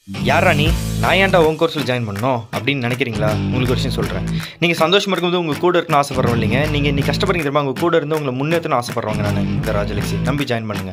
யாரா நீ நான் ஏன்டா உன் கோர்ஸில் ஜாயின் பண்ணணும் அப்படின்னு நினைக்கிறீங்களா உங்களுக்கு ஒரு விஷயம் சொல்கிறேன் நீங்கள் சந்தோஷமாக இருக்கும்போது உங்கள் கூட இருக்கணும்னு ஆசைப்படுறோம் இல்லைங்க நீங்கள் நீ கஷ்டப்படுறீங்க தெரியுமா உங்கள் கூட இருந்து உங்களை முன்னேற்றணும் ஆசைப்படுறவங்க நான் இந்த ராஜலட்சி நம்பி ஜாயின் பண்ணுங்கள்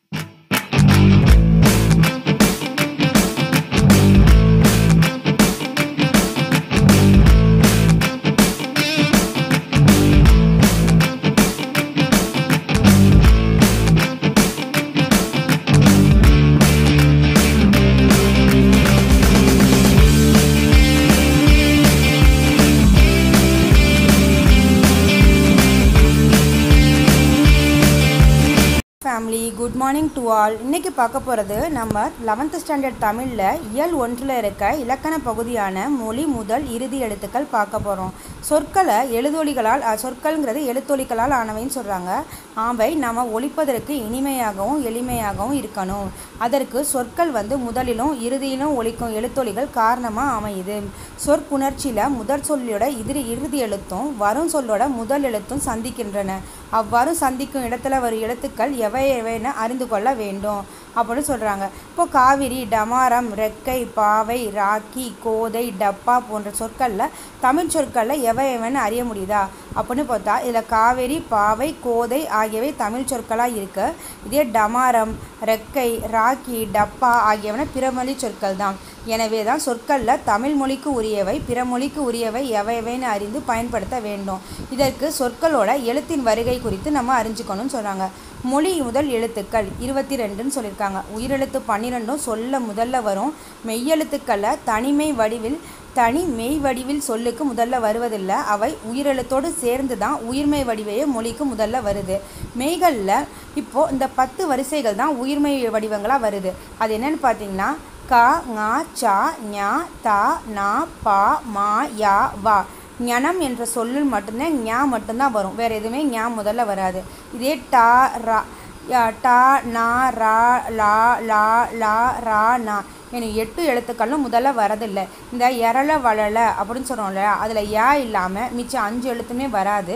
family good morning to all இன்னைக்கு பார்க்க போகிறது நம்ம லெவன்த் ஸ்டாண்டர்ட் தமிழில் இயல் ஒன்றில் இருக்க இலக்கண பகுதியான மொழி முதல் இறுதி எழுத்துக்கள் பார்க்க போகிறோம் சொற்களை எழுதொலிகளால் அஹ், சொற்கள்ங்கிறது எழுத்தொலிகளால் ஆனவைன்னு சொல்கிறாங்க அவை நம்ம ஒழிப்பதற்கு இனிமையாகவும் எளிமையாகவும் இருக்கணும் அதற்கு சொற்கள் வந்து முதலிலும் இறுதியிலும் ஒழிக்கும் எழுத்தொலிகள் காரணமாக அமையுது சொற்புணர்ச்சியில் முதல் சொல்லோட இறுதி இறுதி எழுத்தும் வரும் சொல்லோட முதல் எழுத்தும் சந்திக்கின்றன அவ்வாறு சந்திக்கும் இடத்துல வரும் எழுத்துக்கள் எவை எவைன்னு அறிந்து கொள்ள வேண்டும் அப்படின்னு சொல்கிறாங்க இப்போ காவிரி டமாரம் ரெக்கை பாவை ராக்கி கோதை டப்பா போன்ற சொற்களில் தமிழ் சொற்களில் எவை எவைன்னு அறிய முடியுதா அப்படின்னு பார்த்தா இதில் காவேரி பாவை கோதை ஆகியவை தமிழ் சொற்களாக இருக்கு இதே டமாரம் ரெக்கை ராக்கி டப்பா ஆகியவன பிறமொழி சொற்கள் தான் எனவே தான் சொற்களில் தமிழ் மொழிக்கு உரியவை பிற மொழிக்கு உரியவை எவையவைன்னு அறிந்து பயன்படுத்த வேண்டும் இதற்கு சொற்களோட எழுத்தின் வருகை குறித்து நம்ம அறிஞ்சுக்கணும்னு சொல்கிறாங்க மொழி முதல் எழுத்துக்கள் இருபத்தி ரெண்டுன்னு சொல்லியிருக்காங்க உயிரெழுத்து பன்னிரெண்டும் சொல்ல முதல்ல வரும் மெய்யெழுத்துக்களை தனிமை வடிவில் தனி மெய் வடிவில் சொல்லுக்கு முதல்ல வருவதில்லை அவை உயிரெழுத்தோடு சேர்ந்து தான் உயிர்மெய் வடிவையே மொழிக்கு முதல்ல வருது மெய்களில் இப்போது இந்த பத்து வரிசைகள் தான் உயிர்மெய் வடிவங்களாக வருது அது என்னன்னு பார்த்தீங்கன்னா க ங ச ஞ த ந ப ம ய வ ஞனம் என்ற சொல்லில் மட்டும்தான் ஞா மட்டும்தான் வரும் வேறு எதுவுமே ஞா முதல்ல வராது இதே டா ரா யா, டா நா ரா லா லா லா ரா நா எனும் எட்டு எழுத்துக்களும் முதல்ல வரதில்லை இந்த எரள வளல அப்படின்னு சொல்கிறோம்ல அதில் யா இல்லாமல் மிச்சம் அஞ்சு எழுத்துமே வராது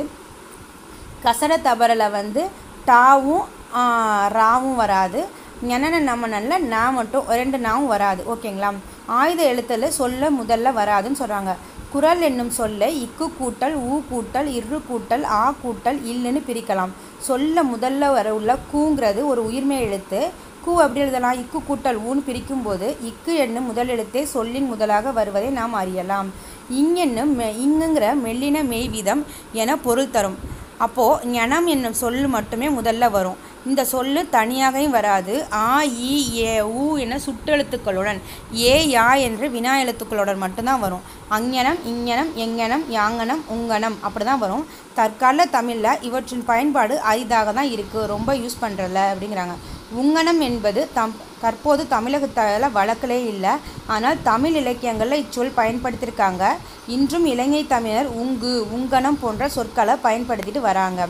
கசர தபரில் வந்து டாவும் ஆ, ராவும் வராது ஞனன நமனல்ல நா மட்டும் ரெண்டு நாவும் வராது ஓகேங்களா ஆயுத எழுத்தில் சொல்ல முதல்ல வராதுன்னு சொல்கிறாங்க குரல் என்னும் சொல்லை இக்கு கூட்டல் ஊ கூட்டல் இரு கூட்டல் ஆ கூட்டல் இல்லுன்னு பிரிக்கலாம் சொல்ல முதல்ல வர உள்ள கூங்கிறது ஒரு உயிர்மை எழுத்து கூ அப்படி எழுதலாம் இக்கு கூட்டல் ஊன்னு பிரிக்கும்போது இக்கு என்னும் முதல் எழுத்தே சொல்லின் முதலாக வருவதை நாம் அறியலாம் இங்கென்னும் மெ இங்குங்கிற மெல்லின மெய்விதம் என பொருள் தரும் அப்போது ஞனம் என்னும் சொல் மட்டுமே முதல்ல வரும் இந்த சொல்லு தனியாகவும் வராது ஆ இ ஏ ஊ என சுட்டெழுத்துக்களுடன் ஏ யா என்று வினா எழுத்துக்களுடன் மட்டும்தான் வரும் அங்ஞனம் இங்ஞனம் எங்ஞனம் யாங்கனம் உங்கனம் அப்படி தான் வரும் தற்கால தமிழில் இவற்றின் பயன்பாடு அரிதாக தான் இருக்குது ரொம்ப யூஸ் பண்ணுறல அப்படிங்கிறாங்க உங்கனம் என்பது தம் தற்போது தமிழகத்தில் வழக்கிலே இல்லை ஆனால் தமிழ் இலக்கியங்களில் இச்சொல் பயன்படுத்தியிருக்காங்க இன்றும் இலங்கை தமிழர் உங்கு உங்கனம் போன்ற சொற்களை பயன்படுத்திட்டு வராங்க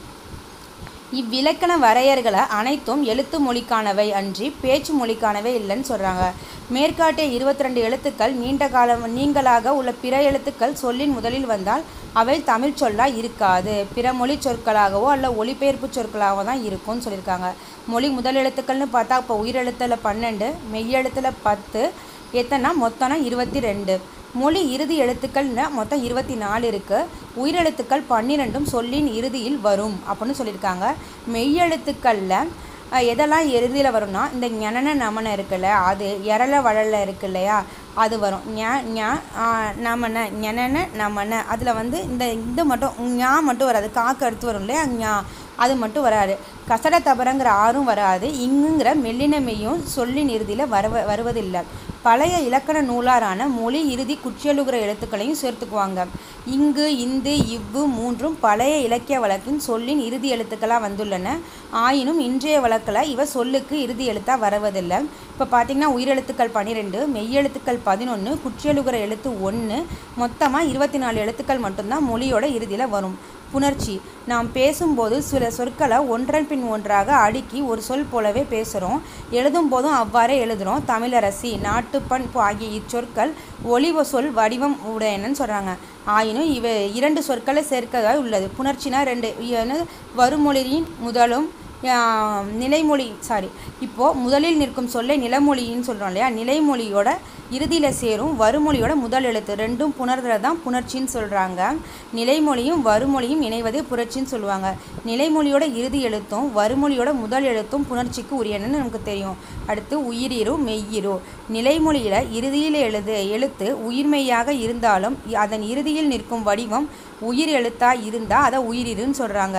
இவ்விலக்கண வரையறைகளை அனைத்தும் எழுத்து மொழிக்கானவை அன்றி பேச்சு மொழிக்கானவை இல்லைன்னு சொல்கிறாங்க மேற்காட்டிய இருபத்தி ரெண்டு எழுத்துக்கள் நீண்ட காலம் நீங்களாக உள்ள பிற எழுத்துக்கள் சொல்லின் முதலில் வந்தால் அவை தமிழ் சொல்லா இருக்காது பிற மொழி சொற்களாகவோ அல்ல ஒளிபெயர்ப்பு சொற்களாகவோ தான் இருக்கும்னு சொல்லியிருக்காங்க மொழி முதல் எழுத்துக்கள்னு பார்த்தா இப்போ உயிரெழுத்தில் பன்னெண்டு மெய்யெழுத்தில் பத்து எத்தனை மொத்தம்னா இருபத்தி ரெண்டு மொழி இறுதி எழுத்துக்கள்னு மொத்தம் இருபத்தி நாலு இருக்குது உயிரெழுத்துக்கள் பன்னிரெண்டும் சொல்லின் இறுதியில் வரும் அப்படின்னு சொல்லியிருக்காங்க மெய்யெழுத்துக்களில் அஹ், எதெல்லாம் இறுதியில் வரும்னா இந்த ஞனன நமன இருக்குல்ல அது எரள வளல இருக்கு இல்லையா அது வரும் ஞ ஞ ஆ, நமன ஞனன நமன அதில் வந்து இந்த இது மட்டும் ஞா மட்டும் வராது காக்கு அடுத்து வரும் இல்லையா ஞா அது மட்டும் வராது கசட தபரங்கிற ஆறும் வராது இங்குங்கிற மெல்லின மெய்யும் சொல்லின் இறுதியில் வரவ வருவதில்லை பழைய இலக்கண நூலாரான மொழி இறுதி குற்றியலுகிற எழுத்துக்களையும் சேர்த்துக்குவாங்க இங்கு இந்து இவ்வு மூன்றும் பழைய இலக்கிய வழக்கின் சொல்லின் இறுதி எழுத்துக்களாக வந்துள்ளன ஆயினும் இன்றைய வழக்கில் இவ சொல்லுக்கு இறுதி எழுத்தாக வருவதில்லை இப்போ பார்த்தீங்கன்னா உயிரெழுத்துக்கள் பன்னிரெண்டு மெய்யெழுத்துக்கள் பதினொன்று குற்றியலுகிற எழுத்து ஒன்று மொத்தமாக இருபத்தி நாலு எழுத்துக்கள் மட்டும்தான் மொழியோட இறுதியில் வரும் புணர்ச்சி நாம் பேசும்போது சில சொற்களை ஒன்றன் பின் ஒன்றாக அடுக்கி ஒரு சொல் போலவே பேசுகிறோம் எழுதும் போதும் அவ்வாறே எழுதுகிறோம் தமிழரசி நாட்டுப்பண் போ- ஆகிய இச்சொற்கள் ஒளிவ சொல் வடிவம் உடையனன்னு சொல்கிறாங்க ஆயினும் இவ இரண்டு சொற்களை சேர்க்கதாக உள்ளது புணர்ச்சினா ரெண்டு என்னது வருமொழியின் முதலும் ஆஹ், நிலைமொழி சாரி இப்போது முதலில் நிற்கும் சொல்லை நிலமொழின்னு சொல்கிறோம் இல்லையா நிலைமொழியோட இறுதியில் சேரும் வறுமொழியோட முதல் எழுத்து ரெண்டும் புணர்தலை தான் புணர்ச்சின்னு சொல்கிறாங்க நிலைமொழியும் வறுமொழியும் இணைவதே புரட்சின்னு சொல்லுவாங்க நிலைமொழியோட இறுதி எழுத்தும் வறுமொழியோட முதல் எழுத்தும் புணர்ச்சிக்கு உரியன்னு நமக்கு தெரியும் அடுத்து உயிரிரு மெய்யிரு நிலைமொழியில் இறுதியில் எழுது எழுத்து உயிர்மெய்யாக இருந்தாலும் இ- அதன் இறுதியில் நிற்கும் வடிவம் உயிர் எழுத்தாக இருந்தால் அதை உயிரிருன்னு சொல்கிறாங்க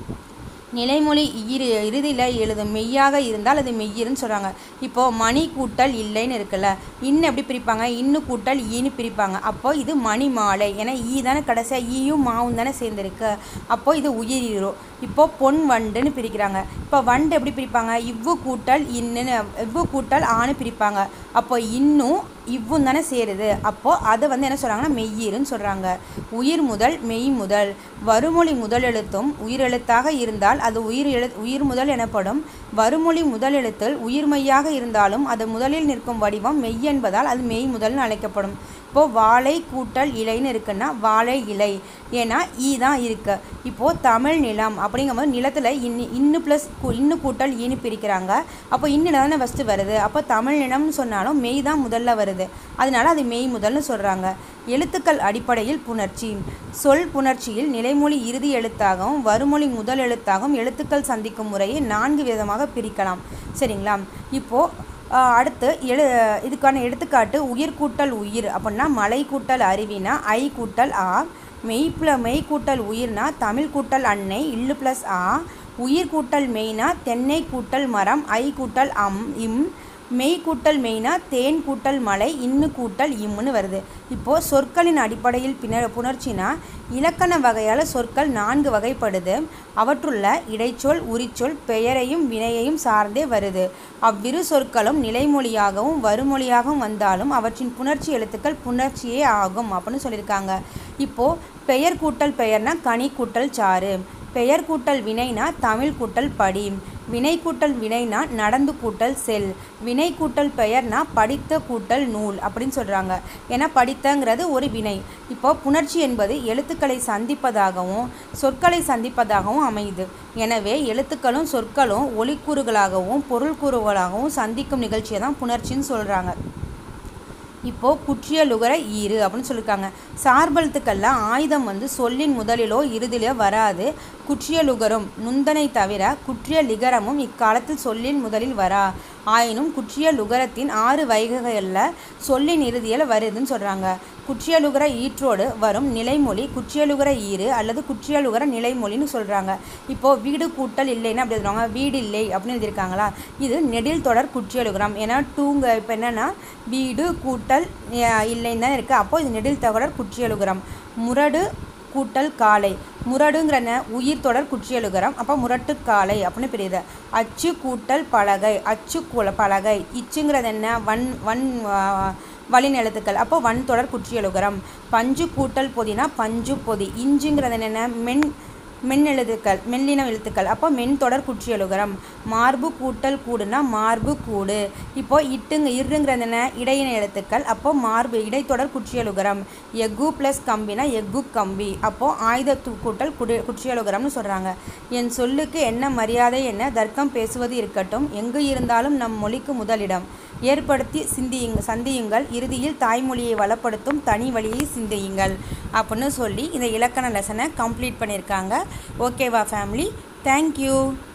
நிலைமொழி இரு இறுதியில் எழுதும் மெய்யாக இருந்தால் அது மெய்யிருன்னு சொல்கிறாங்க இப்போது மணி கூட்டல் இல்லைன்னு இருக்குல்ல இன்னு எப்படி பிரிப்பாங்க இன்னு கூட்டல் ஈன்னு பிரிப்பாங்க அப்போ இது மணி மாலை ஏன்னா ஈ தானே கடைசியாக ஈயும் மாவும் தானே சேர்ந்துருக்கு அப்போ இது உயிரிரும் இப்போ பொன் வண்டுன்னு பிரிக்கிறாங்க இப்போ வண்டு எப்படி பிரிப்பாங்க இவ்வு கூட்டல் இன்னுன்னு இவ்வு கூட்டல் ஆன்னு பிரிப்பாங்க அப்போ இன்னும் இவ்வும் தானே சேருது அப்போது அதை வந்து என்ன சொல்கிறாங்கன்னா மெய்யீருன்னு சொல்கிறாங்க உயிர் முதல் மெய் முதல் வறுமொழி முதல் எழுத்தும் உயிரெழுத்தாக இருந்தால் அது உயிர் எழு உயிர் முதல் எனப்படும் வறுமொழி முதல் எழுத்தில் உயிர்மெய்யாக இருந்தாலும் அது முதலில் நிற்கும் வடிவம் மெய் என்பதால் அது மெய் முதல்னு அழைக்கப்படும் இப்போது வாழை கூட்டல் இலைன்னு இருக்குன்னா வாழை இலை ஏன்னா ஈ தான் இருக்கு இப்போது தமிழ் நிலம் அப்படிங்கும்போது நிலத்தில் இன்னி இன்னு ப்ளஸ் இன்னு கூட்டல் ஈன்னு பிரிக்கிறாங்க அப்போ இன்னில் தானே ஃபஸ்ட்டு வருது அப்போ தமிழ் நிலம்னு சொன்னாலும் மெய் தான் முதல்ல வருது அதனால அது மெய் முதல்னு சொல்கிறாங்க எழுத்துக்கள் அடிப்படையில் புணர்ச்சி சொல் புணர்ச்சியில் நிலைமொழி இறுதி எழுத்தாகவும் வறுமொழி முதல் எழுத்தாகவும் எழுத்துக்கள் சந்திக்கும் முறையை நான்கு விதமாக பிரிக்கலாம் சரிங்களா இப்போது ஆஹ் அடுத்து எழு இதுக்கான எடுத்துக்காட்டு உயிர் கூட்டல் உயிர் அப்படின்னா மலை கூட்டல் அருவினா ஐ கூட்டல் ஆ மெய் ப்ள மெய் கூட்டல் உயிர்னா தமிழ் கூட்டல் அன்னை இல்லு ப்ளஸ் ஆ உயிர் கூட்டல் மெய்னா தென்னை கூட்டல் மரம் ஐ கூட்டல் அம் இம் மெய் கூட்டல் மெய்னா தேன் கூட்டல் மலை இன்னு கூட்டல் இம்முன்னு வருது இப்போது சொற்களின் அடிப்படையில் பின்ன புணர்ச்சினா இலக்கண வகையால் சொற்கள் நான்கு வகைப்படுது அவற்றுள்ள இடைச்சொல் உரிச்சொல் பெயரையும் வினையையும் சார்ந்தே வருது அவ்விரு சொற்களும் நிலைமொழியாகவும் வறுமொழியாகவும் வந்தாலும் அவற்றின் புணர்ச்சி எழுத்துக்கள் புணர்ச்சியே ஆகும் அப்படின்னு சொல்லியிருக்காங்க இப்போது பெயர் கூட்டல் பெயர்னா கனி கூட்டல் சாறு பெயர் கூட்டல் வினைனா தமிழ் கூட்டல் படி வினை கூட்டல் வினைனா நடந்து கூட்டல் செல் வினை கூட்டல் பெயர்னா படித்த கூட்டல் நூல் அப்படின்னு சொல்கிறாங்க ஏன்னா படித்தங்கிறது ஒரு வினை இப்போ புணர்ச்சி என்பது எழுத்துக்களை சந்திப்பதாகவும் சொற்களை சந்திப்பதாகவும் அமையுது எனவே எழுத்துக்களும் சொற்களும் ஒளிக்கூறுகளாகவும் பொருள்கூறுகளாகவும் சந்திக்கும் நிகழ்ச்சியை தான் புணர்ச்சின்னு சொல்கிறாங்க இப்போ குற்றிய லுகர ஈறு அப்படின்னு சொல்லியிருக்காங்க சார்பெழுத்துக்கள்ல ஆயுதம் வந்து சொல்லின் முதலிலோ இறுதியிலோ வராது குற்றிய லுகரும் நுந்தனை தவிர குற்றிய லிகரமும் இக்காலத்தில் சொல்லின் முதலில் வரா ஆயினும் குற்றிய லுகரத்தின் ஆறு வைகைகளில் சொல்லின் இறுதியில் வருதுன்னு சொல்கிறாங்க குற்றியலுகர ஈற்றோடு வரும் நிலைமொழி குற்றியலுகர ஈறு அல்லது குற்றியலுகர நிலைமொழின்னு சொல்கிறாங்க இப்போது வீடு கூட்டல் இல்லைன்னா அப்படி சொல்கிறாங்க வீடு இல்லை அப்படின்னு எழுதியிருக்காங்களா இது நெடில் தொடர் குற்றியலுகரம் ஏன்னா டூங்க இப்போ என்னென்னா வீடு கூட்டல் அஹ், இல்லைன்னு தான் இருக்குது அப்போது இது நெடில் தொடர் குற்றியலுகரம் முரடு கூட்டல் காலை முரடுங்கிறன உயிர் தொடர் குற்றியலுகரம் அப்போ முரட்டு காலை அப்படின்னு பிரியுது அச்சு கூட்டல் பலகை அச்சு குல பலகை இச்சுங்கிறது என்ன வன் வன் ஆ, வழின் எழுத்துக்கள் அப்போ வன் தொடர் குற்றியலுகரம் பஞ்சு கூட்டல் பொதினா பஞ்சு பொதி இஞ்சுங்கிறது என்னென்ன மென் மென் எழுத்துக்கள் மெல்லின எழுத்துக்கள் அப்போ மென் தொடர் குற்றியலுகரம் மார்பு கூட்டல் கூடுனா மார்பு கூடு இப்போ இட்டுங்க இருங்கிறது என்ன இடையின எழுத்துக்கள் அப்போ மார்பு இடைத்தொடர் குற்றியலுகரம் எஃகு ப்ளஸ் கம்பினா எஃகு கம்பி அப்போ ஆயுத து- கூட்டல் குடி குற்றியலுகரம்னு சொல்கிறாங்க என் சொல்லுக்கு என்ன மரியாதை என்ன தர்க்கம் பேசுவது இருக்கட்டும் எங்கு இருந்தாலும் நம் மொழிக்கு முதலிடம் ஏற்படுத்தி சிந்தியுங்க சந்தியுங்கள் இறுதியில் தாய்மொழியை வளப்படுத்தும் தனி வழியை சிந்தியுங்கள் அப்படின்னு சொல்லி இந்த இலக்கண லெசனை கம்ப்ளீட் பண்ணியிருக்காங்க ஓகேவா ஃபேமிலி தேங்க்யூ